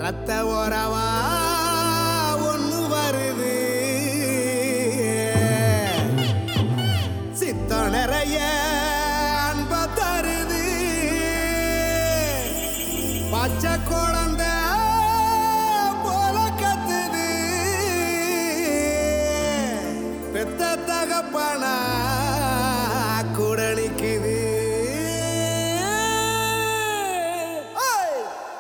ரத்த ஓரவா ஒண்ணு வருது சித்தம் நிறைய அன்ப தருது பச்சை குழந்தை போல கத்துது பெத்த தகப்பனா கூட நிக்குது ஓய்!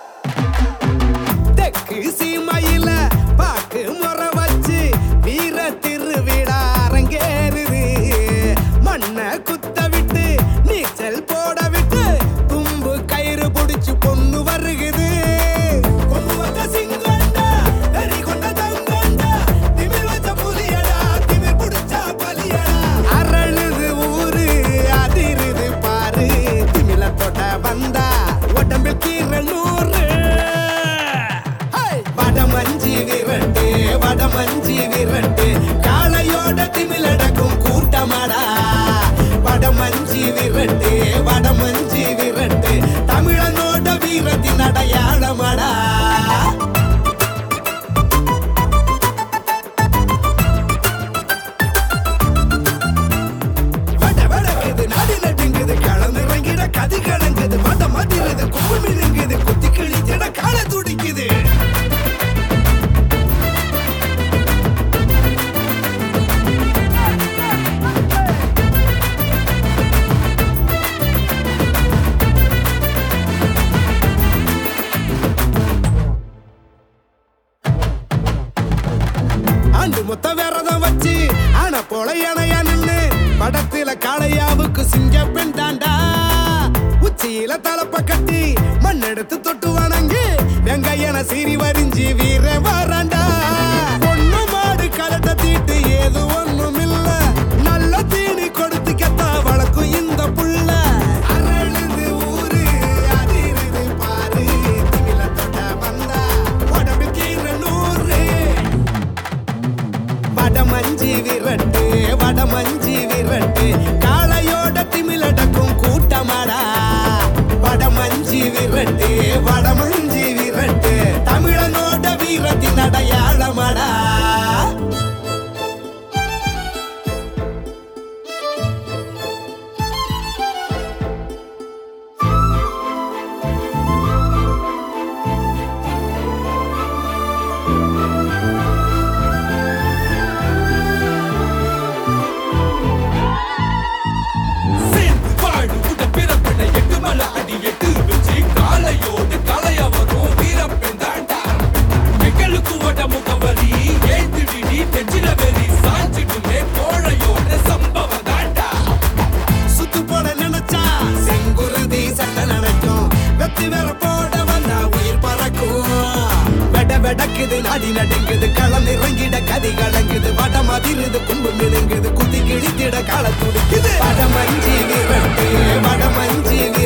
தெற்கு சீமையில பாக்கு முறை வச்சு வீர திருவிழா அரங்கேறுது மண்ணை குத்த விட்டு நீச்சல் போட விட்டு தும்பு கயிறு புடிச்சு பொண்ணு வருகுது கொம்பு வந்த சிங்கண்டா, வெறி கொண்ட தங்கண்டா, திமிர் வச்ச புலியடா, திமிர் புடிச்சா பலியடா. அரளுது ஊரு, அதிருது பாரு, திமில தொட வந்தா, உடம்பில் கீறல் நூறு. ஹை! வடமஞ்சி விரட்டு வடமஞ்சி விரட்டு காளையோட திமிலடக்கும் கூட்டமாடா வடமஞ்சி விரட்டு வடமஞ்சி விரட்டு தமிழனோட வீரத்தின் அடையாளமாடா வட வடக்குது நாடு நடுங்குது களம் இறங்கிட கதி கலங்குது மத மதிருது கும்பு மினுங்குது குத்தி கிழிச்சிட கால துடிக்குது ஆண்டு மொத்த விரதம் வச்சு ஆன போல இணையா நின்னு படத்துல காளையாவுக்கு சிங்க பெண் தாண்டா உச்சியில தலப்ப கட்டி மண் எடுத்து தொட்டு வணங்கி வெங்கையன சீறி வரிஞ்சி வீர வராண்டா பொண்ணு மாடு கலட்ட தீட்டு ஏது ஒண்ணும் இல்ல நல்ல தீனி கொடுத்து கெத்தா வளர்க்கும் இந்த புள்ள அரளுது ஊரு அதிருது பாரு திமில தொட்ட வந்தா உடம்பு கீர நூறு வடமஞ்சி விரட்டு வடமஞ்சி விரட்டு காளையோட திமிலடக்கும் கூட்டமாடா வடமஞ்சி விரட்டு வடமஞ்சி விரட்டு தமிழனோட வீரத்தின் அடையாளமாடா சேர்ந்து வாழு உட பிறப்பிட எட்டு மலை அடி எட்டு வச்சு காலையோடு கலைய வரும் வீரப்பெண் தாண்டா எங்களுக்கு ஓட முகவரி ஏத்திடி தெச்சில வெறி சாஞ்சிடுமே கோழையோட சம்பவம் தாண்டா சுத்து போட நினைச்சா செங்குருதி சட்ட நினைக்கும் வெத்தி வேற போட வந்தா உயிர் பறக்கும் வெட வெடக்குது நாடி நடுங்குது களம் இறங்கிட கதி கலங்குது வடம் அதிருது கும்பு மினுங்குது குதி கிழித்திட கால துடிக்குது வடமஞ்சி விரட்டு வடமஞ்சி